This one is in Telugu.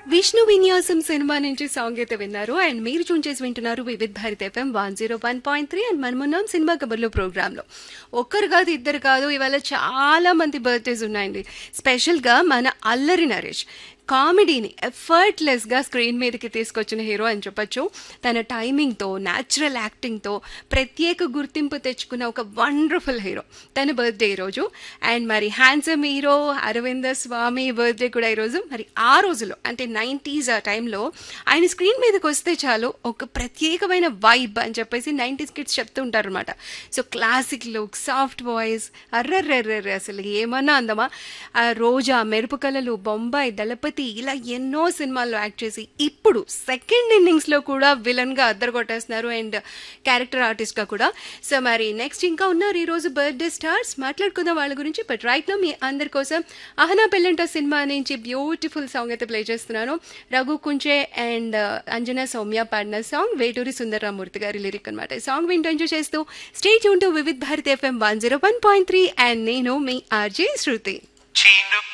విష్ణు విన్యాసం సినిమా నుంచి సాంగ్ అయితే విన్నారు అండ్ మీరు చూన్ చేసి వింటున్నారు Vividh Bharat FM one zero one point three and మనమున్నాం సినిమా కబర్లు ప్రోగ్రాంలో ఒక్కరు కాదు ఇద్దరు కాదు ఇవాళ చాలా మంది బర్త్డేస్ ఉన్నాయండి స్పెషల్గా మన అల్లరి నరేష్ కామెడీని ఎఫర్ట్లెస్గా స్క్రీన్ మీదకి తీసుకొచ్చిన హీరో అని చెప్పొచ్చు తన టైమింగ్తో న్యాచురల్ యాక్టింగ్తో ప్రత్యేక గుర్తింపు తెచ్చుకున్న ఒక వండర్ఫుల్ హీరో తన బర్త్డే ఈరోజు అండ్ మరి handsome hero Aravinda Swamy birthday కూడా ఈరోజు మరి ఆ రోజులో అంటే నైంటీస్ ఆ టైంలో ఆయన స్క్రీన్ మీదకి వస్తే చాలు ఒక ప్రత్యేకమైన వైబ్ అని చెప్పేసి నైంటీస్ కిడ్స్ చెప్తూ ఉంటారు అనమాట so classic look soft voice అర్రర్రర్రర్ అసలు ఏమన్నా అందమా ఆ రోజా మెరుపు కళలు బొంబాయి దళపతి ఇలా ఎన్నో సినిమాల్లో యాక్ట్ చేసి ఇప్పుడు సెకండ్ ఇన్నింగ్స్లో కూడా విలన్గా అద్దరు కొట్టేస్తున్నారు అండ్ క్యారెక్టర్ ఆర్టిస్ట్గా కూడా సో మరి నెక్స్ట్ ఇంకా ఉన్నారు ఈరోజు బర్త్డే స్టార్స్ మాట్లాడుకుందాం వాళ్ళ గురించి బట్ రైట్లో మీ అందరి కోసం అహనా పెళ్ళంట సినిమా నుంచి బ్యూటిఫుల్ సాంగ్ అయితే ప్లే చేస్తున్నాను రఘు కుంచే అండ్ అంజనా సౌమ్య పాడిన సాంగ్ వేటూరి సుందరరామూర్తి గారి లిరిక్ అనమాట ఈ సాంగ్ వింటూ ఎంజాయ్ చేస్తూ స్టేజ్ ఉంటూ Vividh Bharati FM one zero one point three and నేను మీ ఆర్జే శృతి చీను